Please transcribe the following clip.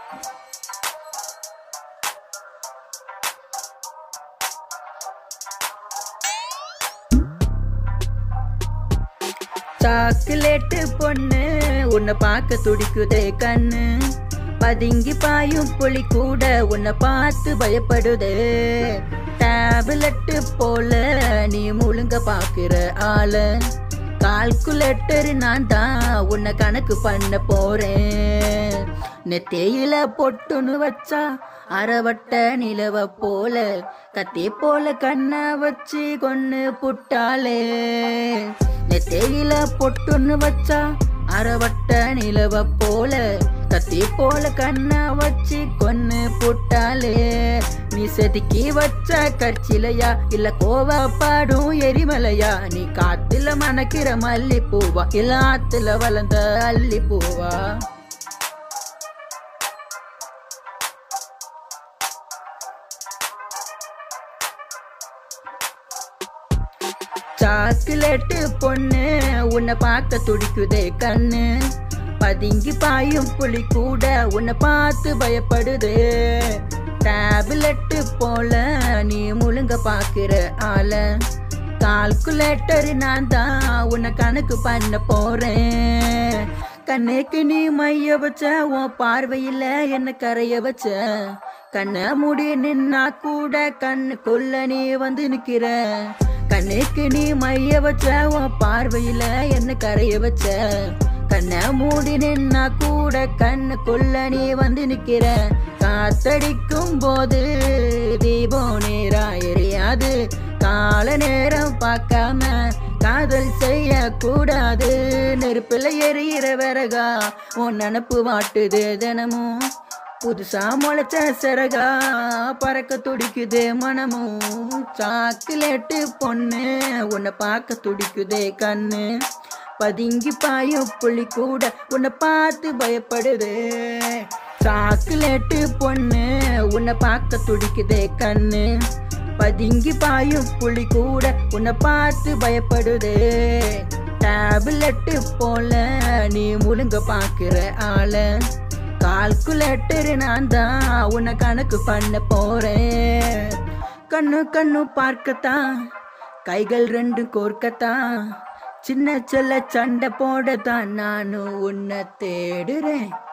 chocolate பொண்ணு உன்னை பார்க்க துடிக்குதே கண்ணு பதுங்கி பாயும் புலி கூட உன்னை பார்த்து பயப்படுதே டேப்லெட்டு போல நீ முழுங்க பாக்குற ஆள கால்குலேட்டர் நான் தான் உன்னை கணக்கு பண்ண போறேன் நெத்தையில பொட்டுன்னு வச்சா அறவட்ட நிலவ போல கத்தி போல கண்ணை வச்சு கொன்னு புட்டாளே நெத்தையில பொட்டுன்னு வச்சா அறவட்ட நிலவ போல கத்தி போல கண்ணை வச்சு கொன்னு புட்டாளே நீ செதுக்கி வச்ச கற்சிலையா இல்ல கோவப்பாடும் எரிமலையா நீ காத்துல மணக்கிற மல்லி பூவா இல்ல ஆத்துல வளர்ந்த அள்ளி பூவா சாக்லேட்டு பொண்ணு உன்னை பார்க்க துடிக்குதே கண்ணு பதுங்கி பாயும் புலி கூட உன்னை பார்த்து பயப்படுது டேப்லெட்டு போல நீ முழுங்க பாக்குற ஆள கால்குலேட்டர் நான் தான் உன்னை கணக்கு பண்ண போறேன் கண்ணுக்கு நீ மைய வச்ச உன் பார்வையில என்ன கரைய வச்ச கண்ணை மூடி நின்னா கூட கண்ணுக்குள்ள நீ வந்து நிக்கிற கண்ணுக்கு நீ மைய வச்ச உன் பார்வையில என்ன கரைய வச்ச கண்ணை மூடி நின்னா கூட கண்ணுக்குள்ள நீ வந்து நிக்கிற காத்தடிக்கும் போது தீபம் நேரா எரியாது கால நேரம் பார்க்காம காதல் செய்ய கூடாது நெருப்புல எரியிற விறகா உன் நினப்பு வாட்டுது தினமும் புதுசா முளைச்ச சிறகா பறக்க துடிக்குதே மனமும் சாக்லேட்டு பொண்ணு உன்னை பார்க்க துடிக்குதே கண்ணு பதுங்கி பாயும் புள்ளி கூட உன்னை பார்த்து பயப்படுது சாக்லேட்டு பொண்ணு உன்னை பார்க்க துடிக்குதே கண்ணு பதுங்கி பாயும் புலி கூட உன்னை பார்த்து பயப்படுது டேப்லெட்டு போல நீ முழுங்க பாக்குற ஆள கால்குலேட்டர் நான் தான் உன்னை கணக்கு பண்ண போறேன் கண்ணு கண்ணு பார்க்கத்தான் கைகள் ரெண்டு கோர்க்கத்தான் சின்ன செல்ல சண்டை போடத்தான் நானும் உன்னை தேடுறேன்